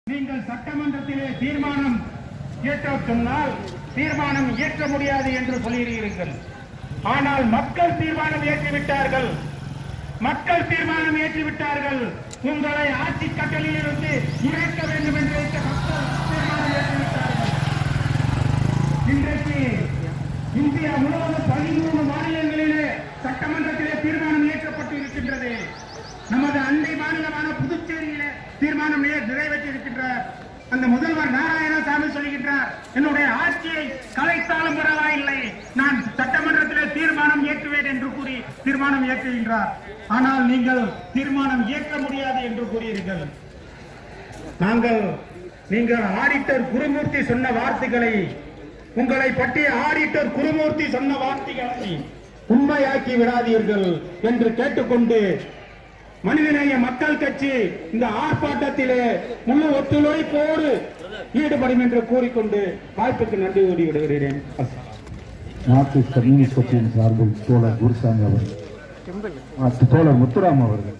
நீங்கள் சட்டமன்றத்திலே தீர்மானம் இயற்ற சொன்னால் தீர்மானம் இயற்ற முடியாது என்று சொல்லியிருக்கிறீர்கள் ஆனால் மக்கள் தீர்மானம் ஏற்றிவிட்டார்கள் மக்கள் தீர்மானம் ஏற்றிவிட்டார்கள் உங்களை ஆட்சி கட்டளில் இருந்து இறக்க வேண்டும் என்று வைத்த மக்கள் தீர்மானம் ஏற்றிவிட்டார்கள் இன்றைக்கு இந்தியா முழுவதும் பதிமூணு மாநிலங்களிலே சட்டமன்றத்திலே தீர்மானம் இயற்றப்பட்டு இருக்கின்றது நமது அண்டை மாநிலமான புதுச்சேரியிலே தீர்மானம் நிறைவே- நிறைவேற்றியிருக்கின்றார் அந்த முதல்வர் நாராயணசாமி சொல்லுகின்றார் என்னுடைய ஆட்சியை கலைத்தாலும் பரவாயில்லை நான் சட்டமன்றத்திலே தீர்மானம் இயற்றுவேன் என்று கூறி தீர்மானம் இயற்றுகின்றார் ஆனால் நீங்கள் தீர்மானம் இயற்ற முடியாது என்று கூறியிருக்கள் நாங்கள் நீங்கள் ஆடிட்டர் குருமூர்த்தி சொன்ன வார்த்தைகளை உங்களை பற்றி ஆடிட்டர் குருமூர்த்தி சொன்ன வார்த்தைகளை உண்மையாக்கி விடாதீர்கள் என்று கேட்டுக்கொண்டு மனிதநேய மக்கள் கட்சி இந்த ஆர்ப்பாட்டத்திலே முழு ஒத்துழைப்போடு ஈடுபடும் என்று கூறிக்கொண்டு வாய்ப்புக்கு நன்றி கூறி விடுகிறேன் மார்க்சிஸ்ட் கம்யூனிஸ்ட் கட்சியின் சார்பில் தோழர் குருசாமி அவர்கள் மற்ற தோழர் முத்துராம் அவர்கள்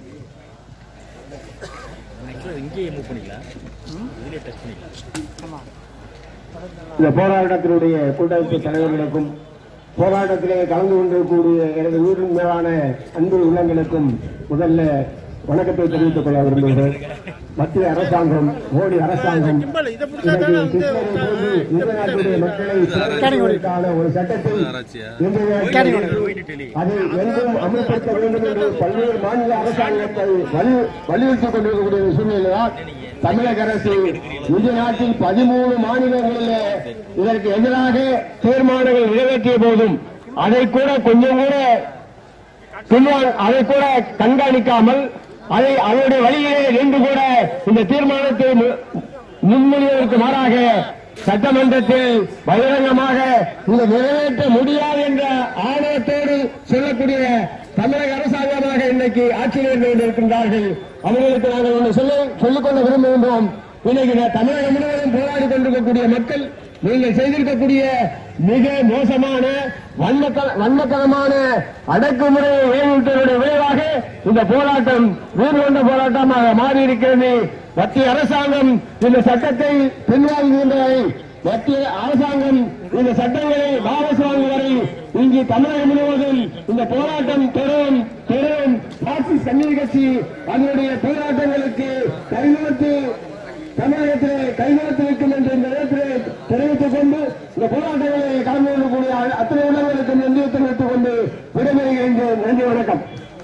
ஆக்சுவலாக இங்கேயே மூவ் பண்ணிக்கலாம் இதுலேயே டச் பண்ணிக்கலாம் இந்த போராட்டத்தினுடைய கூட்டமைப்பு தலைவர்களுக்கும் போராட்டத்திலே கலந்து கொண்டிருக்கக்கூடிய எனது உயிரின் மேலான அன்பு உள்ளங்களுக்கும் முதல்ல வணக்கத்தை தெரிவித்துக் கொள்ள விரும்புகிறேன் மத்திய அரசாங்கம் மோடி அரசாங்கம் இன்னைக்கு கிருஷ்ணரை போன்று இந்த நாட்டுடைய மக்களை சிறைப்பிடிப்பதற்கான ஒரு சட்டத்தை இன்றைய அதை எங்கும் அமல்படுத்த வேண்டும் என்று பல்வேறு மாநில அரசாங்கத்தை வலி- வலியுறுத்திக் கொண்டிருக்கக்கூடிய ஒரு சூழ்நிலையால் தமிழக அரசு இந்திய நாட்டில் பதிமூணு மாநிலங்களில் இதற்கு எதிராக தீர்மானங்கள் நிறைவேற்றிய போதும் அதை கூட கொஞ்சம் கூட பின்னால் அதை கூட கண்காணிக்காமல் அதை அவருடைய வழியிலே நின்று கூட இந்த தீர்மானத்தை மு- முன்மொழிவதற்கு மாறாக சட்டமன்றத்தில் பகிரங்கமாக இந்த நிறைவேற்ற முடியாது என்ற ஆணவத்தோடு சொல்லக்கூடிய தமிழக அரசாங்கமாக இன்னைக்கு ஆட்சியில் இருந்து கொண்டிருக்கின்றார்கள் அவர்களுக்கு நாங்கள் ஒன்று சொல்ல சொல்லிக்கொள்ள விரும்புகின்றோம் இன்னைக்கு நான் தமிழகம் முழுவதும் போராடி கொண்டிருக்கக்கூடிய மக்கள் நீங்கள் செய்திருக்கக்கூடிய மிக மோசமான வன்மக்க- வன்மத்தனமான அடக்குமுறையை ஏற்படுத்துவதனுடைய விளைவாக இந்த போராட்டம் வீடு கொண்ட போராட்டமாக மாறி இருக்கிறது மத்திய அரசாங்கம் இந்த சட்டத்தை பின்வாங்குகின்றதை மத்திய அரசாங்கம் இந்த சட்டங்களை வாபஸ் வாங்கும் வரை இங்கு தமிழகம் முழுவதும் இந்த போராட்டம் தொடரும் தொடரும் பாசிஸ்ட் கம்யூனிஸ்ட் கட்சி அதனுடைய போராட்டங்களுக்கு கைகோர்த்து தமிழகத்திலே கைகோர்த்து வைக்கும் என்று இந்த நேரத்திலே தெரிவித்துக் கொண்டு இந்த போராட்டங்களை கலந்து கொள்ளக்கூடிய அத்தனை உள்ளவர்களுக்கும் நன்றி தெரிவித்துக் கொண்டு விடைபெறுகின்றேன் நன்றி வணக்கம்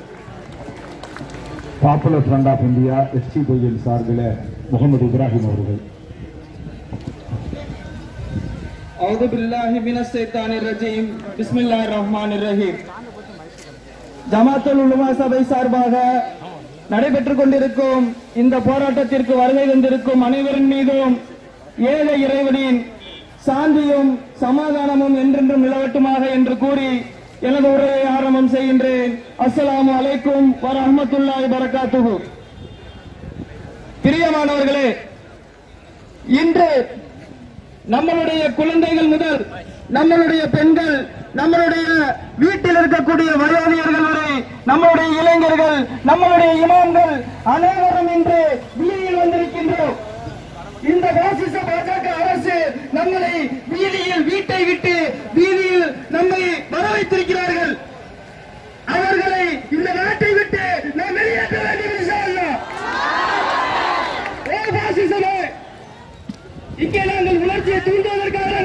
popular front of India SD பையன் சார்பில் முகமது இப்ராஹிம் அவர்கள் أعوذ بالله من الشيطان الرجيم بسم الله الرحمن الرحيم ஜமாத்துல் உலமா சபை சார்பாக நடைபெற்றுக் கொண்டிருக்கும் இந்த போராட்டத்திற்கு வருகை தந்திருக்கும் அனைவரின் மீதும் ஏழை இறைவனின் சாந்தியும் சமாதானமும் என்றென்றும் நிலவட்டுமாக என்று கூறி எனது உரையை ஆரம்பம் செய்கின்றேன் அஸ்ஸலாமு அலைக்கும் வரஹ்மத்துல்லாஹி வரகாத்துஹு பிரியமானவர்களே இன்று நம்மளுடைய குழந்தைகள் முதல் நம்மளுடைய பெண்கள் நம்மளுடைய வீட்டில் இருக்கக்கூடிய வயோதிகர்கள் வரை நம்மளுடைய இளைஞர்கள் நம்மளுடைய இமாம்கள் அனைவரும் இன்று வீதியில் வந்திருக்கின்றோம் இந்த பாசிச பாஜக அரசு நம்மளை வீதியில் வீட்டை விட்டு வீதியில் நம்மை வர வைத்திருக்கிறார்கள் அவர்களை இந்த நாட்டை விட்டு நாம் வெளியேற்ற வேண்டும் இன்ஷா அல்லாஹ். ஏ பாசிசமே இங்கே நாங்கள் உணர்ச்சியை தூண்டுவதற்காக